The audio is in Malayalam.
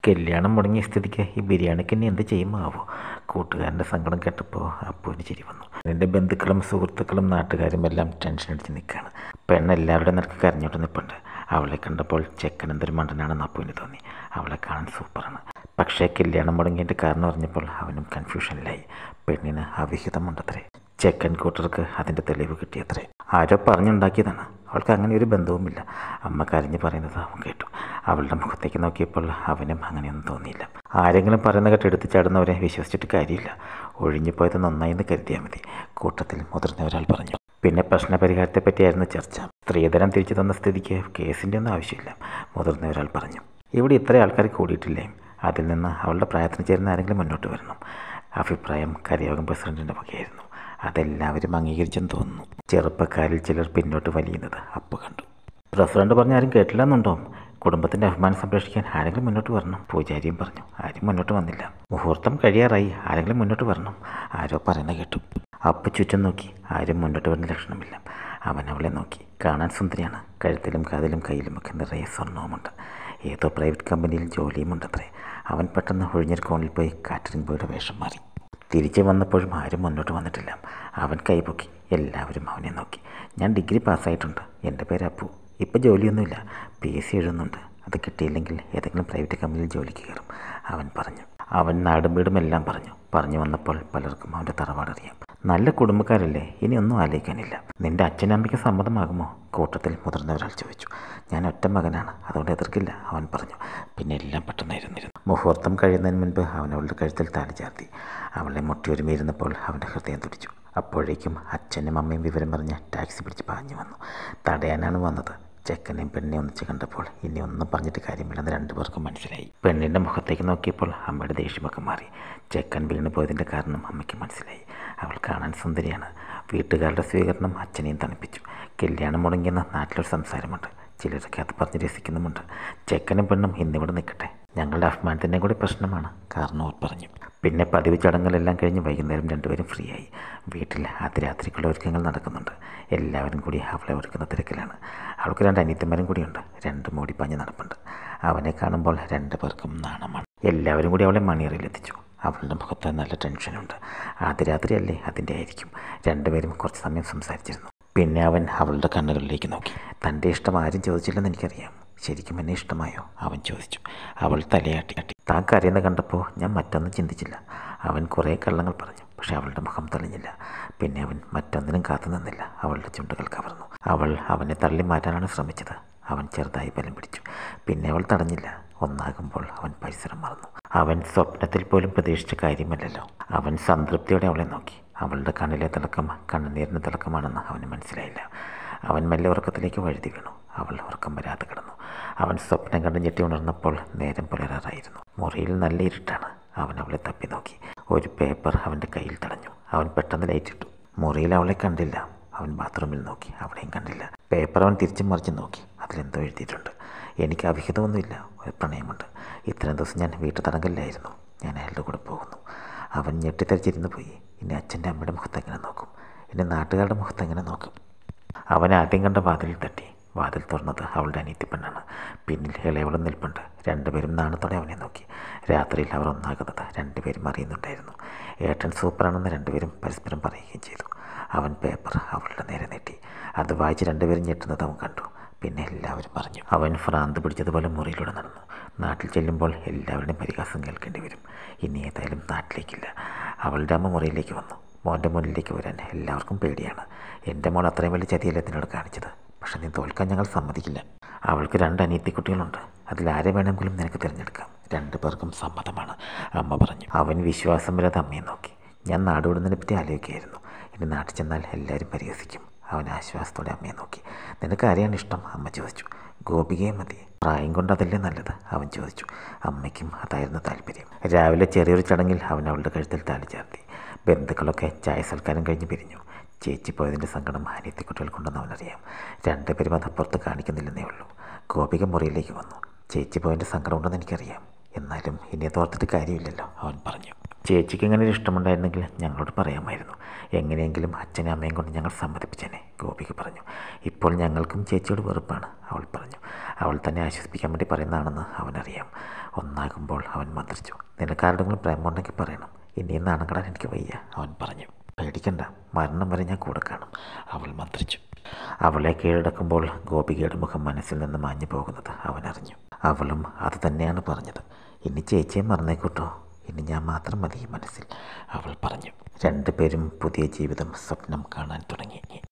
കല്യാണം മുടങ്ങിയ സ്ഥിതിക്ക് ഈ ബിരിയാണിക്ക് ഇനി എന്ത് ചെയ്യുമാവോ കൂട്ടുകാരൻ്റെ സങ്കടം കേട്ടപ്പോൾ അപ്പുവിന് ചിരി വന്നു എൻ്റെ ബന്ധുക്കളും സുഹൃത്തുക്കളും നാട്ടുകാരും എല്ലാം ടെൻഷൻ അടിച്ച് നിൽക്കുകയാണ് പെണ്ണ് എല്ലാവരുടെയും നിനക്ക് കരഞ്ഞോട്ട് നിൽപ്പുണ്ട് അവളെ കണ്ടപ്പോൾ ചെക്കൻ എന്തൊരു മണ്ടനാണെന്ന് അപ്പുവിന് തോന്നി അവളെ കാണാൻ സൂപ്പറാണ് പക്ഷേ കല്യാണം മുടങ്ങിയതിൻ്റെ കാരണം അറിഞ്ഞപ്പോൾ അവനും കൺഫ്യൂഷനിലായി പെണ്ണിന് അവിഹിതമുണ്ടത്രേ ചെക്കൻ കൂട്ടർക്ക് അതിൻ്റെ തെളിവ് കിട്ടിയത്രേ ആരോ പറഞ്ഞുണ്ടാക്കിയതാണ് അവൾക്ക് അങ്ങനെ ഒരു ബന്ധവുമില്ല അമ്മ കരഞ്ഞ് പറയുന്നത് അവൻ കേട്ടു അവളുടെ മുഖത്തേക്ക് നോക്കിയപ്പോൾ അവനും അങ്ങനെയൊന്നും തോന്നിയില്ല ആരെങ്കിലും പറയുന്ന കേട്ട് എടുത്ത് ചാടുന്നവരെ വിശ്വസിച്ചിട്ട് കാര്യമില്ല ഒഴിഞ്ഞു പോയത് നന്നായി എന്ന് കരുതിയാൽ മതി കൂട്ടത്തിൽ മുതിർന്ന ഒരാൾ പറഞ്ഞു പിന്നെ പ്രശ്നപരിഹാരത്തെ പറ്റിയായിരുന്നു ചർച്ച സ്ത്രീധനം തിരിച്ചു തന്ന സ്ഥിതിക്ക് കേസിൻ്റെ ഒന്നും ആവശ്യമില്ല മുതിർന്ന ഒരാൾ പറഞ്ഞു ഇവിടെ ഇത്ര ആൾക്കാർ കൂടിയിട്ടില്ലേ അതിൽ നിന്ന് അവളുടെ പ്രായത്തിന് ചേരുന്ന ആരെങ്കിലും മുന്നോട്ട് വരണം അഭിപ്രായം കരയോഗം പ്രസിഡന്റിൻ്റെ വകയായിരുന്നു അതെല്ലാവരും അംഗീകരിച്ചെന്ന് തോന്നുന്നു ചെറുപ്പക്കാരിൽ ചിലർ പിന്നോട്ട് വലിയുന്നത് അപ്പ് കണ്ടു പ്രസിഡന്റ് പറഞ്ഞ ആരും കേട്ടില്ല എന്നുണ്ടോ കുടുംബത്തിൻ്റെ അഭിമാനം സംരക്ഷിക്കാൻ ആരെങ്കിലും മുന്നോട്ട് വരണം പൂജാരിയും പറഞ്ഞു ആരും മുന്നോട്ട് വന്നില്ല മുഹൂർത്തം കഴിയാറായി ആരെങ്കിലും മുന്നോട്ട് വരണം ആരോ പറയുന്ന കേട്ടു അപ്പ് ചുറ്റും നോക്കി ആരും മുന്നോട്ട് വരുന്ന ലക്ഷണമില്ല അവൻ അവളെ നോക്കി കാണാൻ സുന്ദരിയാണ് കഴുത്തിലും കാതിലും കയ്യിലുമൊക്കെ നിറയെ സ്വർണവുമുണ്ട് ഏതോ പ്രൈവറ്റ് കമ്പനിയിൽ ജോലിയുമുണ്ടത്രേ അവൻ പെട്ടെന്ന് ഒഴിഞ്ഞൊരു കോണിൽ പോയി കാറ്ററിംഗ് ബോയുടെ വേഷം മാറി തിരിച്ചു വന്നപ്പോഴും ആരും മുന്നോട്ട് വന്നിട്ടില്ല അവൻ കൈപൊക്കി എല്ലാവരും അവനെ നോക്കി ഞാൻ ഡിഗ്രി പാസ്സായിട്ടുണ്ട് എൻ്റെ പേര് അപ്പു ഇപ്പം ജോലിയൊന്നുമില്ല പി എസ് സി എഴുതുന്നുണ്ട് അത് കിട്ടിയില്ലെങ്കിൽ ഏതെങ്കിലും പ്രൈവറ്റ് കമ്പനിയിൽ ജോലിക്ക് കയറും അവൻ പറഞ്ഞു അവൻ നാടും വീടും എല്ലാം പറഞ്ഞു പറഞ്ഞു വന്നപ്പോൾ പലർക്കും അവൻ്റെ തറവാടറിയാം നല്ല കുടുംബക്കാരല്ലേ ഇനി ഒന്നും ആലോചിക്കാനില്ല നിന്റെ അച്ഛനമ്മയ്ക്ക് സമ്മതമാകുമോ കൂട്ടത്തിൽ മുതിർന്ന ഒരാൾ ചോദിച്ചു ഞാൻ ഒറ്റ മകനാണ് അതുകൊണ്ട് എതിർക്കില്ല അവൻ പറഞ്ഞു പിന്നെ എല്ലാം പെട്ടെന്നായിരുന്നു മുഹൂർത്തം കഴിയുന്നതിന് മുൻപ് അവൻ അവളുടെ കഴുത്തിൽ താലി ചാർത്തി അവളെ മുട്ടിയൊരുമിയിരുന്നപ്പോൾ അവൻ്റെ ഹൃദയം തുടിച്ചു അപ്പോഴേക്കും അച്ഛനും അമ്മയും വിവരം പറഞ്ഞ് ടാക്സി പിടിച്ച് പാഞ്ഞു വന്നു തടയാനാണ് വന്നത് ചെക്കനെയും പെണ്ണിനെ ഒന്നിച്ച് കണ്ടപ്പോൾ ഇനി ഒന്നും പറഞ്ഞിട്ട് കാര്യമില്ലെന്ന് രണ്ടുപേർക്കും മനസ്സിലായി പെണ്ണിൻ്റെ മുഖത്തേക്ക് നോക്കിയപ്പോൾ അമ്മയുടെ ദേഷ്യമൊക്കെ മാറി ചെക്കൻ വീണ് പോയതിൻ്റെ കാരണം അമ്മയ്ക്ക് മനസ്സിലായി അവൾ കാണാൻ സുന്ദരിയാണ് വീട്ടുകാരുടെ സ്വീകരണം അച്ഛനെയും തണുപ്പിച്ചു കല്യാണം മുടങ്ങിയെന്ന നാട്ടിലൊരു സംസാരമുണ്ട് ചിലരൊക്കെ അത് പറഞ്ഞ് രസിക്കുന്നുമുണ്ട് ചെക്കനും പെണ്ണും ഇന്നിവിടെ നിൽക്കട്ടെ ഞങ്ങളുടെ അഭിമാനത്തിൻ്റെ കൂടി പ്രശ്നമാണ് കാരണവർ പറഞ്ഞു പിന്നെ പതിവ് ചടങ്ങുകളെല്ലാം കഴിഞ്ഞ് വൈകുന്നേരം രണ്ടുപേരും ഫ്രീ ആയി വീട്ടിൽ അതിരാത്രിക്കുള്ള ഒരുക്കങ്ങൾ നടക്കുന്നുണ്ട് എല്ലാവരും കൂടി അവളെ ഒരുക്കുന്ന തിരക്കിലാണ് അവൾക്ക് രണ്ട് അനിയത്തിമാരും കൂടിയുണ്ട് രണ്ട് മോടി പാഞ്ഞ് നടപ്പുണ്ട് അവനെ കാണുമ്പോൾ രണ്ടു പേർക്കും നാണമാണ് എല്ലാവരും കൂടി അവളെ മണിയറയിലെത്തിച്ചു അവളുടെ മുഖത്ത് നല്ല ടെൻഷനുണ്ട് ആദ്യരാത്രിയല്ലേ അതിൻ്റെ ആയിരിക്കും രണ്ടുപേരും കുറച്ച് സമയം സംസാരിച്ചിരുന്നു പിന്നെ അവൻ അവളുടെ കണ്ണുകളിലേക്ക് നോക്കി തൻ്റെ ഇഷ്ടം ആരും ചോദിച്ചില്ലെന്ന് എനിക്കറിയാം ശരിക്കും എന്നെ ഇഷ്ടമായോ അവൻ ചോദിച്ചു അവൾ തലയാട്ടി താൻ കരയുന്ന കണ്ടപ്പോൾ ഞാൻ മറ്റൊന്നും ചിന്തിച്ചില്ല അവൻ കുറേ കള്ളങ്ങൾ പറഞ്ഞു പക്ഷെ അവളുടെ മുഖം തെളിഞ്ഞില്ല പിന്നെ അവൻ മറ്റൊന്നിനും കാത്തു നിന്നില്ല അവളുടെ ചുണ്ടുകൾ കവർന്നു അവൾ അവനെ തള്ളി മാറ്റാനാണ് ശ്രമിച്ചത് അവൻ ചെറുതായി ബലം പിടിച്ചു പിന്നെ അവൾ തടഞ്ഞില്ല ഒന്നാകുമ്പോൾ അവൻ പരിസരം മറന്നു അവൻ സ്വപ്നത്തിൽ പോലും പ്രതീക്ഷിച്ച കാര്യമല്ലല്ലോ അവൻ സംതൃപ്തിയോടെ അവളെ നോക്കി അവളുടെ കണ്ണിലെ തിളക്കം കണ്ണുനീരിന് തിളക്കമാണെന്ന് അവന് മനസ്സിലായില്ല അവൻ മെല്ലെ ഉറക്കത്തിലേക്ക് വഴുതി വീണു അവൾ ഉറക്കം വരാതെ കിടന്നു അവൻ സ്വപ്നം കണ്ട് ഞെട്ടി ഉണർന്നപ്പോൾ നേരം പുലരാറായിരുന്നു മുറിയിൽ നല്ല ഇരുട്ടാണ് അവൻ അവളെ തപ്പി നോക്കി ഒരു പേപ്പർ അവൻ്റെ കയ്യിൽ തടഞ്ഞു അവൻ പെട്ടെന്ന് ലൈറ്റ് ഇട്ടു മുറിയിൽ അവളെ കണ്ടില്ല അവൻ ബാത്റൂമിൽ നോക്കി അവിടെയും കണ്ടില്ല പേപ്പർ അവൻ തിരിച്ചും മറിച്ച് നോക്കി അതിലെന്തോ എഴുതിയിട്ടുണ്ട് എനിക്ക് അവിഹിതമൊന്നുമില്ല ഒരു പ്രണയമുണ്ട് ഇത്രയും ദിവസം ഞാൻ വീട്ടു തടങ്കലിലായിരുന്നു ഞാൻ അയാളുടെ കൂടെ പോകുന്നു അവൻ ഞെട്ടിത്തരിച്ചിരുന്ന് പോയി ഇനി അച്ഛൻ്റെ അമ്മയുടെ മുഖത്ത് എങ്ങനെ നോക്കും ഇനി നാട്ടുകാരുടെ മുഖത്ത് എങ്ങനെ നോക്കും അവൻ ആദ്യം കണ്ട വാതിലിൽ തട്ടി വാതിൽ തുറന്നത് അവളുടെ അനിയത്തി പെണ്ണാണ് പിന്നിൽ ഇളയവളും നിൽപ്പുണ്ട് രണ്ടുപേരും നാണത്തോടെ അവനെ നോക്കി രാത്രിയിൽ അവർ ഒന്നാകുന്നത് രണ്ടുപേരും അറിയുന്നുണ്ടായിരുന്നു ഏട്ടൻ സൂപ്പറാണെന്ന് രണ്ടുപേരും പരസ്പരം പറയുകയും ചെയ്തു അവൻ പേപ്പർ അവളുടെ നേരെ നീട്ടി അത് വായിച്ച് രണ്ടുപേരും ഞെട്ടുന്നത് അവൻ കണ്ടു പിന്നെ എല്ലാവരും പറഞ്ഞു അവൻ ഭ്രാന്ത് പിടിച്ചതുപോലെ മുറിയിലൂടെ നടന്നു നാട്ടിൽ ചെല്ലുമ്പോൾ എല്ലാവരുടെയും പരിഹാസം കേൾക്കേണ്ടി വരും ഇനി ഏതായാലും നാട്ടിലേക്കില്ല അവളുടെ അമ്മ മുറിയിലേക്ക് വന്നു മോൻ്റെ മുന്നിലേക്ക് വരാൻ എല്ലാവർക്കും പേടിയാണ് എൻ്റെ മോൾ അത്രയും വലിയ ചതിയല്ലേ എന്നോട് കാണിച്ചത് പക്ഷെ നീ തോൽക്കാൻ ഞങ്ങൾ സമ്മതിക്കില്ല അവൾക്ക് രണ്ട് അനിയത്തിക്കുട്ടികളുണ്ട് അതിലാരെ വേണമെങ്കിലും നിനക്ക് തിരഞ്ഞെടുക്കാം രണ്ടു പേർക്കും സമ്മതമാണ് അമ്മ പറഞ്ഞു അവൻ വിശ്വാസം വരാതെ അമ്മയെ നോക്കി ഞാൻ നാടുവിടുന്നതിനെ പറ്റി ആലോചിക്കുകയായിരുന്നു ഇനി നാട്ടിൽ ചെന്നാൽ എല്ലാവരും പരിഹസിക്കും അവൻ ആശ്വാസത്തോടെ അമ്മയെ നോക്കി നിനക്ക് ആരെയാണ് ഇഷ്ടം അമ്മ ചോദിച്ചു ഗോപികയെ മതി പ്രായം കൊണ്ട് അതല്ലേ നല്ലത് അവൻ ചോദിച്ചു അമ്മയ്ക്കും അതായിരുന്നു താല്പര്യം രാവിലെ ചെറിയൊരു ചടങ്ങിൽ അവൻ അവളുടെ കഴുത്തിൽ താലി ചാർത്തി ബന്ധുക്കളൊക്കെ ചായ സൽക്കാരം കഴിഞ്ഞ് പിരിഞ്ഞു ചേച്ചി പോയതിൻ്റെ സങ്കടം അനിയത്തിക്കുട്ടികൾക്കുണ്ടെന്ന് അവനറിയാം രണ്ടുപേരും അത് അപ്പുറത്ത് കാണിക്കുന്നില്ലെന്നേ ഉള്ളൂ ഗോപിക മുറിയിലേക്ക് വന്നു ചേച്ചി പോയതിൻ്റെ സങ്കടം ഉണ്ടെന്ന് എനിക്കറിയാം എന്നാലും ഇനി തോർത്തിട്ട് കാര്യമില്ലല്ലോ അവൻ പറഞ്ഞു ചേച്ചിക്ക് ഇങ്ങനെ ഒരു ഇഷ്ടമുണ്ടായിരുന്നെങ്കിൽ ഞങ്ങളോട് പറയാമായിരുന്നു എങ്ങനെയെങ്കിലും അച്ഛനും അമ്മയും കൊണ്ട് ഞങ്ങൾ സമ്മതിപ്പിച്ചേനെ ഗോപിക പറഞ്ഞു ഇപ്പോൾ ഞങ്ങൾക്കും ചേച്ചിയോട് വെറുപ്പാണ് അവൾ പറഞ്ഞു അവൾ തന്നെ ആശ്വസിപ്പിക്കാൻ വേണ്ടി പറയുന്നതാണെന്ന് അവനറിയാം ഒന്നാകുമ്പോൾ അവൻ മന്ത്രിച്ചു നിനക്കാരുടെങ്കിലും പ്രേമമുണ്ടെങ്കിൽ പറയണം ഇനിയും നാണം കടാൻ എനിക്ക് വയ്യ അവൻ പറഞ്ഞു പേടിക്കണ്ട മരണം വരെ ഞാൻ കൂടെ കാണും അവൾ മന്ത്രിച്ചു അവളെ കീഴടക്കുമ്പോൾ ഗോപികയുടെ മുഖം മനസ്സിൽ നിന്ന് മാഞ്ഞു പോകുന്നത് അവനറിഞ്ഞു അവളും അത് തന്നെയാണ് പറഞ്ഞത് ഇനി ചേച്ചിയെ മറന്നേക്കൂട്ടോ ഇനി ഞാൻ മാത്രം മതി ഈ മനസ്സിൽ അവൾ പറഞ്ഞു രണ്ടുപേരും പുതിയ ജീവിതം സ്വപ്നം കാണാൻ തുടങ്ങി